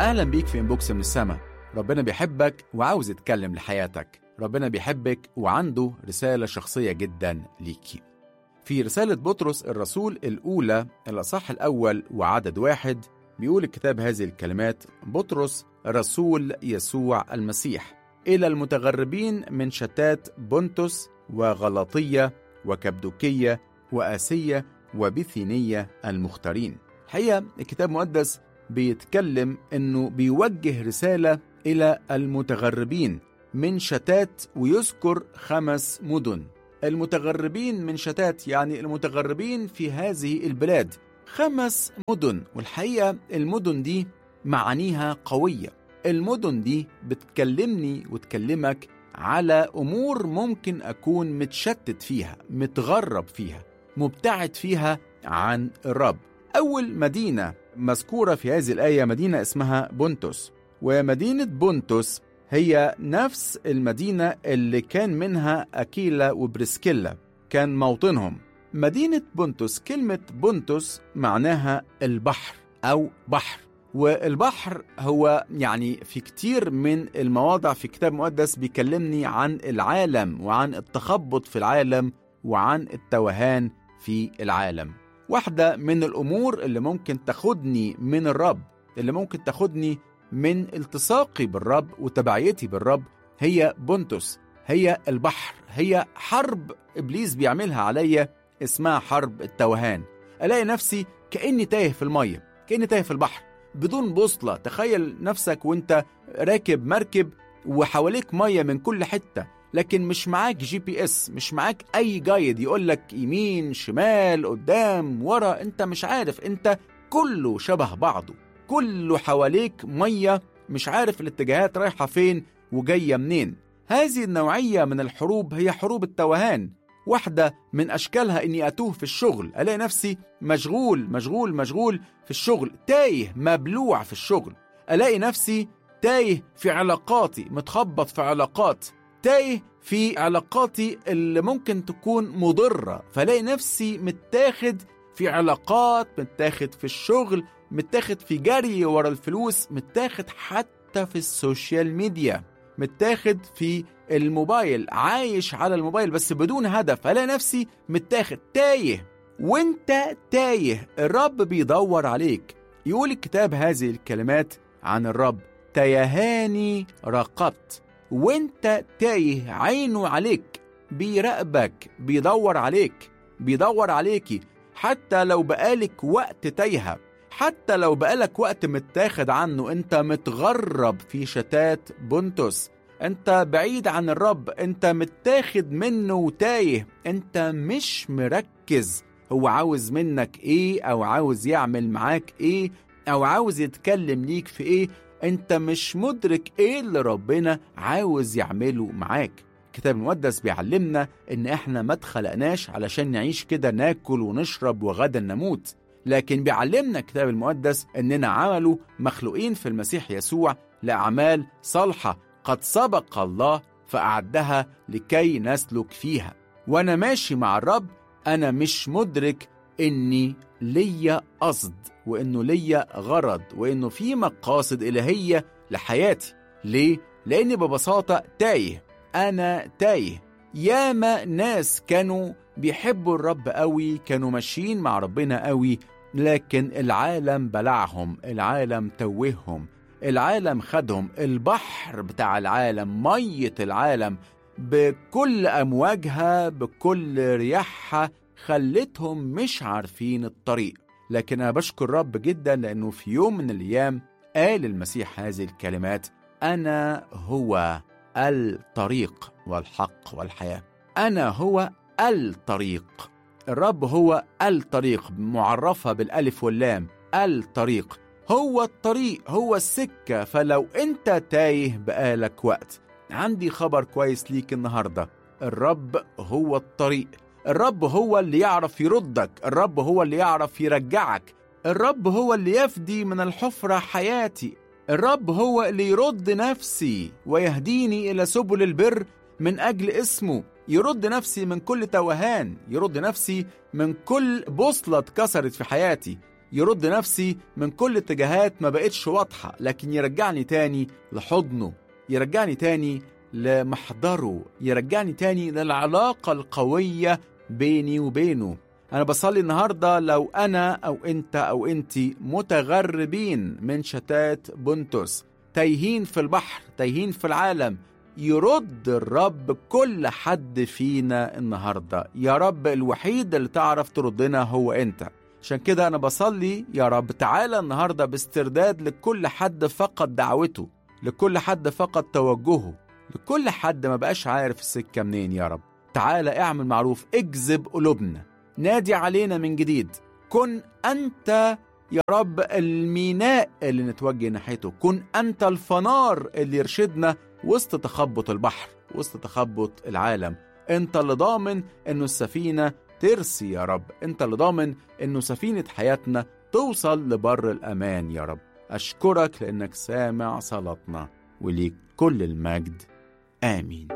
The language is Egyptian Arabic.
أهلا بيك في إنبوكس من السما ربنا بيحبك وعاوز يتكلم لحياتك ربنا بيحبك وعنده رسالة شخصية جدا ليكي في رسالة بطرس الرسول الأولى الأصح الأول وعدد واحد بيقول الكتاب هذه الكلمات بطرس رسول يسوع المسيح إلى المتغربين من شتات بونتوس وغلطية وكبدوكية وآسية وبثينية المختارين الحقيقة الكتاب المقدس بيتكلم انه بيوجه رساله الى المتغربين من شتات ويذكر خمس مدن المتغربين من شتات يعني المتغربين في هذه البلاد خمس مدن والحقيقه المدن دي معانيها قويه المدن دي بتكلمني وتكلمك على امور ممكن اكون متشتت فيها متغرب فيها مبتعد فيها عن الرب اول مدينه مذكورة في هذه الآية مدينة اسمها بونتوس ومدينة بونتوس هي نفس المدينة اللي كان منها أكيلا وبريسكيلا كان موطنهم مدينة بونتوس كلمة بونتوس معناها البحر أو بحر والبحر هو يعني في كتير من المواضع في كتاب مقدس بيكلمني عن العالم وعن التخبط في العالم وعن التوهان في العالم واحدة من الأمور اللي ممكن تاخدني من الرب اللي ممكن تاخدني من التصاقي بالرب وتبعيتي بالرب هي بونتوس هي البحر هي حرب إبليس بيعملها عليا اسمها حرب التوهان ألاقي نفسي كأني تايه في المية كأني تايه في البحر بدون بوصلة تخيل نفسك وانت راكب مركب وحواليك مية من كل حتة لكن مش معاك جي بي اس مش معاك اي جايد يقول لك يمين شمال قدام ورا انت مش عارف انت كله شبه بعضه كله حواليك ميه مش عارف الاتجاهات رايحه فين وجايه منين هذه النوعيه من الحروب هي حروب التوهان واحدة من أشكالها إني أتوه في الشغل ألاقي نفسي مشغول مشغول مشغول في الشغل تايه مبلوع في الشغل ألاقي نفسي تايه في علاقاتي متخبط في علاقات تايه في علاقاتي اللي ممكن تكون مضرة فلاقي نفسي متاخد في علاقات متاخد في الشغل متاخد في جري ورا الفلوس متاخد حتى في السوشيال ميديا متاخد في الموبايل عايش على الموبايل بس بدون هدف الاقي نفسي متاخد تايه وانت تايه الرب بيدور عليك يقول الكتاب هذه الكلمات عن الرب تيهاني رقدت وانت تايه عينه عليك بيراقبك بيدور عليك بيدور عليكي حتى لو بقالك وقت تايهة حتى لو بقالك وقت متاخد عنه انت متغرب في شتات بونتوس انت بعيد عن الرب انت متاخد منه وتايه انت مش مركز هو عاوز منك ايه او عاوز يعمل معاك ايه او عاوز يتكلم ليك في ايه انت مش مدرك ايه اللي ربنا عاوز يعمله معاك الكتاب المقدس بيعلمنا ان احنا ما اتخلقناش علشان نعيش كده ناكل ونشرب وغدا نموت لكن بيعلمنا الكتاب المقدس اننا عملوا مخلوقين في المسيح يسوع لاعمال صالحه قد سبق الله فاعدها لكي نسلك فيها وانا ماشي مع الرب انا مش مدرك اني ليا قصد وانه ليا غرض وانه في مقاصد الهيه لحياتي ليه لاني ببساطه تايه انا تايه ياما ناس كانوا بيحبوا الرب قوي كانوا ماشيين مع ربنا قوي لكن العالم بلعهم العالم توههم العالم خدهم البحر بتاع العالم مية العالم بكل أمواجها بكل رياحها خلتهم مش عارفين الطريق لكن أنا بشكر الرب جدا لأنه في يوم من الأيام قال المسيح هذه الكلمات أنا هو الطريق والحق والحياة أنا هو الطريق الرب هو الطريق معرفة بالألف واللام الطريق هو الطريق هو السكة فلو أنت تايه بقالك وقت عندي خبر كويس ليك النهاردة الرب هو الطريق الرب هو اللي يعرف يردك الرب هو اللي يعرف يرجعك الرب هو اللي يفدي من الحفرة حياتي الرب هو اللي يرد نفسي ويهديني إلى سبل البر من أجل اسمه يرد نفسي من كل توهان يرد نفسي من كل بوصلة اتكسرت في حياتي يرد نفسي من كل اتجاهات ما بقتش واضحة لكن يرجعني تاني لحضنه يرجعني تاني لمحضره يرجعني تاني للعلاقة القوية بيني وبينه أنا بصلي النهاردة لو أنا أو أنت أو أنت متغربين من شتات بنتس تايهين في البحر تايهين في العالم يرد الرب كل حد فينا النهاردة يا رب الوحيد اللي تعرف تردنا هو أنت عشان كده أنا بصلي يا رب تعالى النهاردة باسترداد لكل حد فقد دعوته لكل حد فقد توجهه لكل حد ما بقاش عارف السكة منين يا رب تعالى اعمل معروف اجذب قلوبنا نادي علينا من جديد كن أنت يا رب الميناء اللي نتوجه ناحيته كن أنت الفنار اللي يرشدنا وسط تخبط البحر وسط تخبط العالم أنت اللي ضامن أنه السفينة ترسي يا رب أنت اللي ضامن أنه سفينة حياتنا توصل لبر الأمان يا رب أشكرك لأنك سامع صلاتنا وليك كل المجد آمين